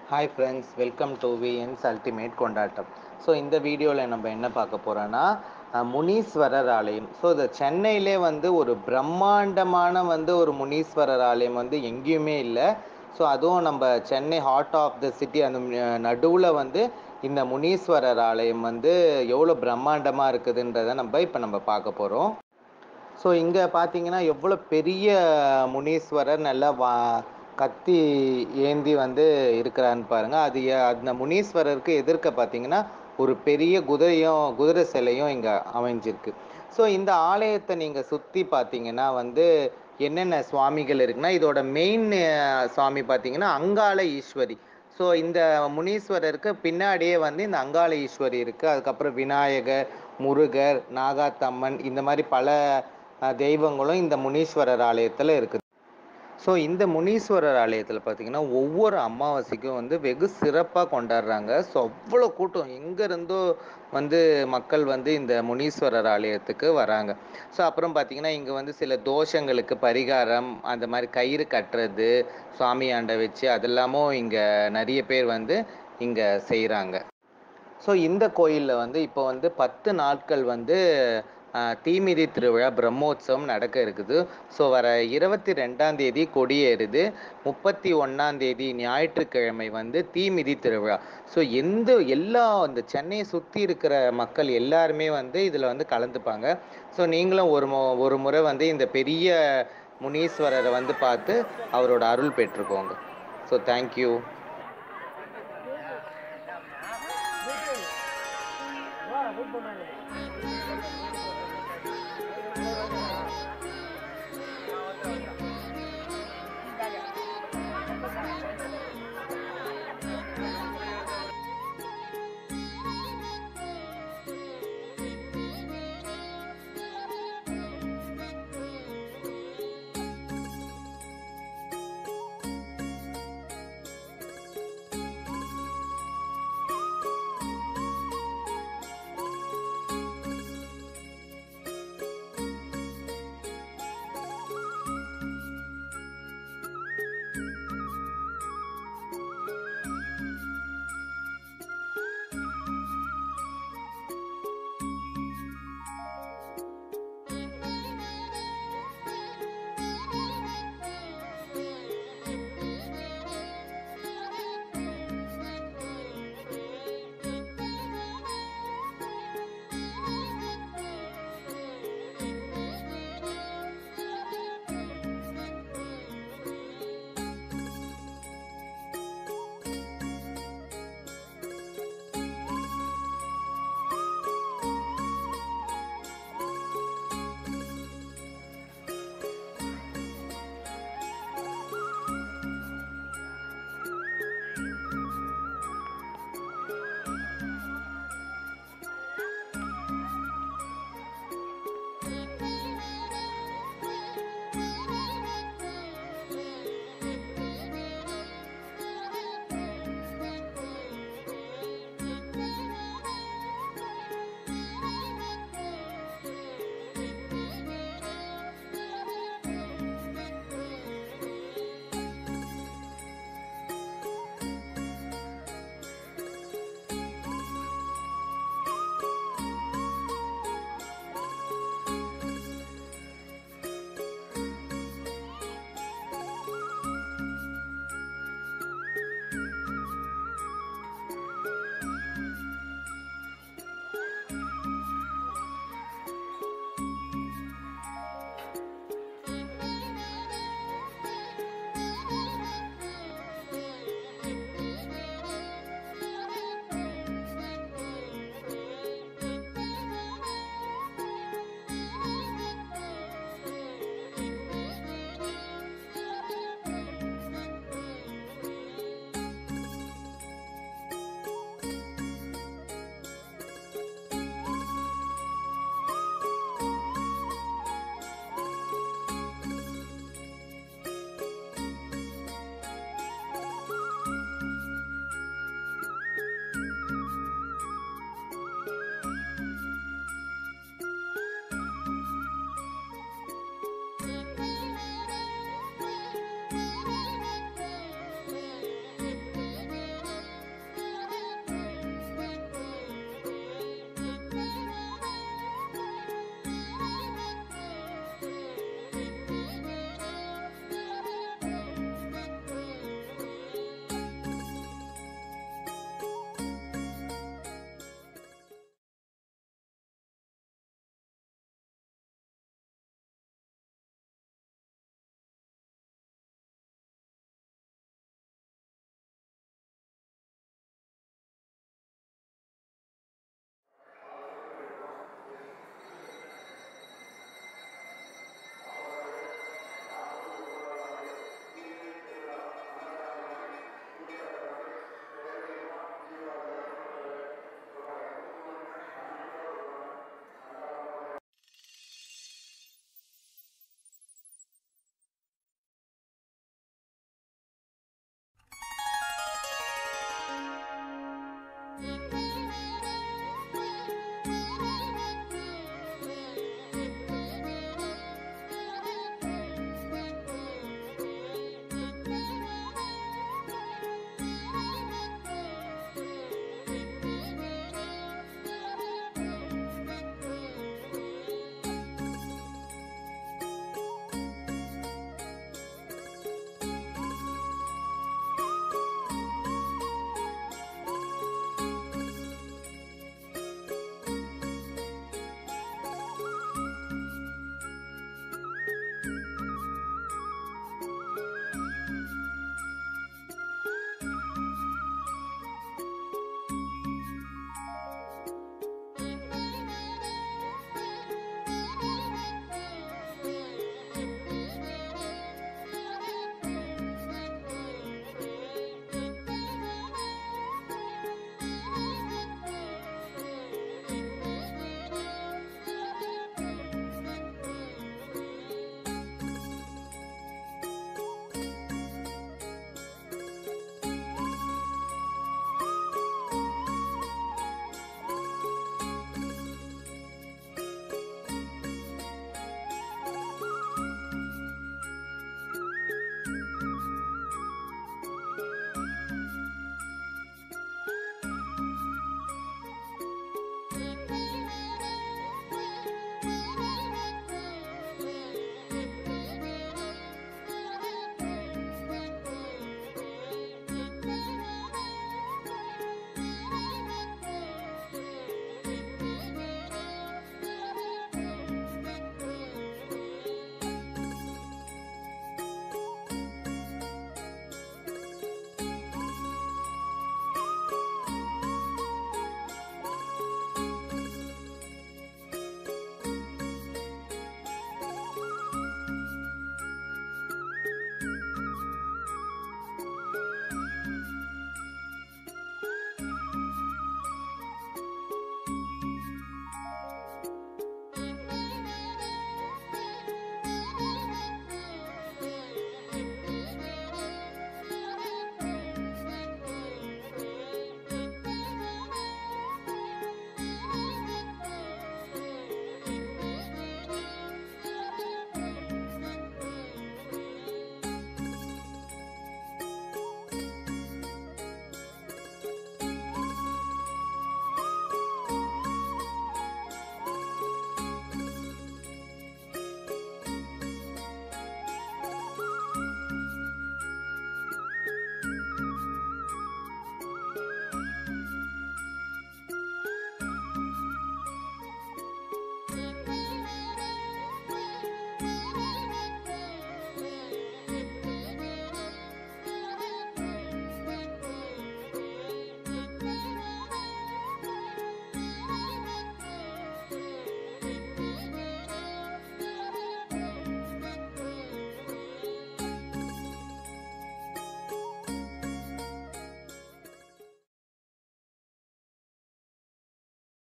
hi friends welcome to VN's ultimate கொண்டாட்டம் so இந்த வீடியோவில் நம்ம என்ன பார்க்க போகிறோன்னா அஹ், முனீஸ்வரர் ஆலயம் ஸோ இந்த சென்னையிலே வந்து ஒரு பிரம்மாண்டமான வந்து ஒரு முனீஸ்வரர் ஆலயம் வந்து எங்கேயுமே இல்லை ஸோ அதுவும் நம்ம Chennai heart of the city அந்த நடுவில் வந்து இந்த முனீஸ்வரர் ஆலயம் வந்து எவ்வளோ பிரம்மாண்டமாக இருக்குதுன்றதை நம்ம இப்போ நம்ம பார்க்க போகிறோம் ஸோ இங்கே பார்த்தீங்கன்னா எவ்வளோ பெரிய முனீஸ்வரர் நல்லா வா கத்தி ஏந்தி வந்து இருக்கிறான்னு பாருங்க அது ஏ- அந்த முனீஸ்வரருக்கு எதிர்க்க பார்த்தீங்கன்னா ஒரு பெரிய குதிரையும் குதிரை சிலையும் இங்கே அமைஞ்சிருக்கு ஸோ இந்த ஆலயத்தை நீங்கள் சுற்றி பார்த்தீங்கன்னா வந்து என்னென்ன சுவாமிகள் இருக்குன்னா இதோட மெயின் சுவாமி பார்த்தீங்கன்னா அங்காள ஈஸ்வரி ஸோ இந்த முனீஸ்வரருக்கு பின்னாடியே வந்து இந்த அங்காள ஈஸ்வரி இருக்குது அதுக்கப்புறம் விநாயகர் முருகர் நாகாத்தம்மன் இந்த மாதிரி பல அஹ், தெய்வங்களும் இந்த முனீஸ்வரர் ஆலயத்தில் இருக்குது ஸோ இந்த முனீஸ்வரர் ஆலயத்தில் பார்த்தீங்கன்னா ஒவ்வொரு அமாவாசைக்கும் வந்து வெகு சிறப்பாக கொண்டாடுறாங்க ஸோ அவ்வளோ கூட்டம் எங்கேருந்தோ வந்து மக்கள் வந்து இந்த முனீஸ்வரர் ஆலயத்துக்கு வராங்க ஸோ அப்புறம் பார்த்தீங்கன்னா இங்கே வந்து சில தோஷங்களுக்கு பரிகாரம் அந்த மாதிரி கயிறு கட்டுறது சுவாமி ஆண்டை வச்சு அதெல்லாமும் இங்கே நிறைய பேர் வந்து இங்கே செய்கிறாங்க ஸோ இந்த கோயிலில் வந்து இப்போ வந்து பத்து நாட்கள் வந்து ஆஹ், தீமிதி திருவிழா பிரம்மோற்சவம் நடக்க இருக்குது ஸோ வர இருபத்தி ரெண்டாம் தேதி கொடியேறுது முப்பத்தி ஒன்றாம் தேதி ஞாயிற்றுக்கிழமை வந்து தீமிதி திருவிழா ஸோ எந்த எல்லா இந்த சென்னையை சுற்றி இருக்கிற மக்கள் எல்லாருமே வந்து இதில் வந்து கலந்துப்பாங்க ஸோ நீங்களும் ஒரு மு ஒரு முறை வந்து இந்த பெரிய முனீஸ்வரரை வந்து பார்த்து அவரோட அருள் பெற்றுக்கோங்க ஸோ தேங்க்யூ வா வெயிட் பண்ணாங்க